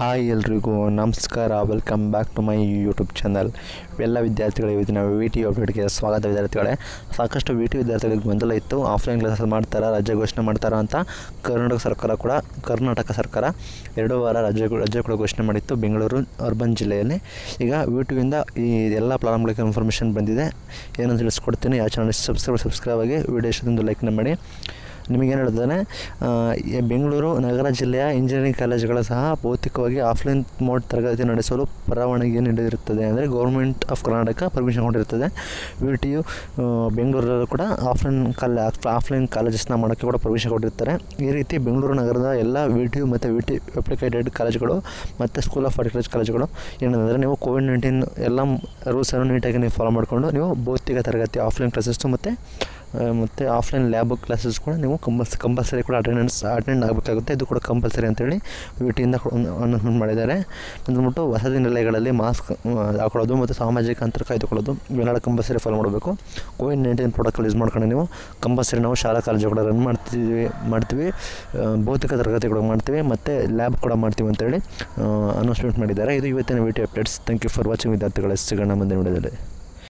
hi ಎಲ್ರಿಗೂ ನಮಸ್ಕಾರ welcome back to my YouTube channel ಎಲ್ಲ ವಿದ್ಯಾರ್ಥಿಗಳು ಇವತ್ತಿನ ವಿ ಟಿ ಅಪ್ಡೇಟ್ಗೆ ಸ್ವಾಗತ ವಿದ್ಯಾರ್ಥಿಗಳೇ ಸಾಕಷ್ಟು ವಿ ಟಿ ವಿದ್ಯಾರ್ಥಿಗಳಿಗೆ ಗೊಂದಲ ಇತ್ತು ಆಫ್ಲೈನ್ ಕ್ಲಾಸಸ್ ಮಾಡ್ತಾರಾ ರಜೆ ಘೋಷಣೆ ಮಾಡ್ತಾರಾ ಅಂತ ಕರ್ನಾಟಕ ಸರ್ಕಾರ ಕೂಡ ಕರ್ನಾಟಕ ಸರ್ಕಾರ ಎರಡು ವಾರ ರಜೆ ರಜೆ ಕೂಡ ಘೋಷಣೆ ಮಾಡಿತ್ತು ಬೆಂಗಳೂರು ಅರ್ಬನ್ ಜಿಲ್ಲೆಯಲ್ಲಿ ಈಗ ವಿ ಟಿಯಿಂದ ಈ ಎಲ್ಲ ಪ್ಲಾನ್ಗಳಿಗೆ ಇನ್ಫಾರ್ಮೇಷನ್ ಬಂದಿದೆ ಏನಂತ ತಿಳಿಸ್ಕೊಡ್ತೀನಿ ಯಾವ ಚಾನಲ್ ಸಬ್ಸ್ಕ್ರೈಬ್ ಸಬ್ಸ್ಕ್ರೈಬ್ ಆಗಿ ವಿಡಿಯೋ ಇಷ್ಟೊಂದು ಲೈಕ್ನ ಮಾಡಿ ನಿಮಗೇನು ಹೇಳ್ತಾನೆ ಬೆಂಗಳೂರು ನಗರ ಜಿಲ್ಲೆಯ ಇಂಜಿನಿಯರಿಂಗ್ ಕಾಲೇಜುಗಳು ಸಹ ಭೌತಿಕವಾಗಿ ಆಫ್ಲೈನ್ ಮೋಡ್ ತರಗತಿ ನಡೆಸಲು ಪರವಾನಗಿ ನೀಡಿರುತ್ತದೆ ಅಂದರೆ ಗೌರ್ಮೆಂಟ್ ಆಫ್ ಕರ್ನಾಟಕ ಪರ್ಮಿಷನ್ ಕೊಟ್ಟಿರ್ತದೆ ವಿ ಟಿ ಯು ಬೆಂಗಳೂರಲ್ಲೂ ಕೂಡ ಆಫ್ಲೈನ್ ಕಾಲ ಆಫ್ಲೈನ್ ಕಾಲೇಜಸ್ನ ಮಾಡೋಕ್ಕೆ ಕೂಡ ಪರ್ಮಿಷನ್ ಕೊಟ್ಟಿರ್ತಾರೆ ಈ ರೀತಿ ಬೆಂಗಳೂರು ನಗರದ ಎಲ್ಲ ವಿ ಟಿ ಯು ಮತ್ತು ವಿ ಟಿ ಅಪ್ಲಿಕೇಟೆಡ್ ಕಾಲೇಜುಗಳು ಮತ್ತು ಸ್ಕೂಲ್ ಆಫ್ ಆರ್ಟಿಕಲ್ಚರ್ ಕಾಲೇಜುಗಳು ಏನಂದರೆ ನೀವು ಕೋವಿಡ್ ನೈನ್ಟೀನ್ ಎಲ್ಲ ರೂಲ್ಸನ್ನು ನೀಟಾಗಿ ನೀವು ಫಾಲೋ ಮಾಡಿಕೊಂಡು ನೀವು ಭೌತಿಕ ತರಗತಿ ಆಫ್ಲೈನ್ ಕ್ಲಾಸಸ್ಸು ಮತ್ತು ಮತ್ತು ಆಫ್ಲೈನ್ ಲ್ಯಾಬ್ ಕ್ಲಾಸಸ್ ಕೂಡ ನೀವು ಕಂಪಲ್ಸ್ ಕಂಪಲ್ಸರಿ ಕೂಡ ಅಟೆಂಡೆನ್ಸ್ ಅಟೆಂಡ್ ಆಗಬೇಕಾಗುತ್ತೆ ಇದು ಕೂಡ ಕಂಪಲ್ಸರಿ ಅಂತೇಳಿ ವಿ ಟಿಯಿಂದ ಅನೌನ್ಸ್ಮೆಂಟ್ ಮಾಡಿದ್ದಾರೆ ಅಂದ್ಬಿಟ್ಟು ವಸತಿ ನಿಲಯಗಳಲ್ಲಿ ಮಾಸ್ಕ್ ಹಾಕೊಳ್ಳೋದು ಮತ್ತು ಸಾಮಾಜಿಕ ಅಂತರ ಕಾಯ್ದುಕೊಳ್ಳೋದು ಇವೆಲ್ಲ ಕಂಪಲ್ಸರಿ ಫಾಲೋ ಮಾಡಬೇಕು ಕೋವಿಡ್ ನೈನ್ಟೀನ್ ಪ್ರೋಟೋಕಾಲ್ ಯೂಸ್ ಮಾಡ್ಕೊಂಡು ನೀವು ಕಂಪಲ್ಸರಿ ನಾವು ಶಾಲಾ ಕಾಲೇಜುಗಳು ರನ್ ಮಾಡ್ತೀವಿ ಮಾಡ್ತೀವಿ ಭೌತಿಕ ತರಗತಿಗಳು ಮಾಡ್ತೀವಿ ಮತ್ತು ಲ್ಯಾಬ್ ಕೂಡ ಮಾಡ್ತೀವಿ ಅಂತೇಳಿ ಅನೌನ್ಸ್ಮೆಂಟ್ ಮಾಡಿದ್ದಾರೆ ಇದು ಇವತ್ತಿನ V T updates thank you for watching ವಿದ್ಯಾರ್ಥಿಗಳ ಸಿಗೋಣ ಮುಂದೆ ವಿಡಿಯೋದಲ್ಲಿ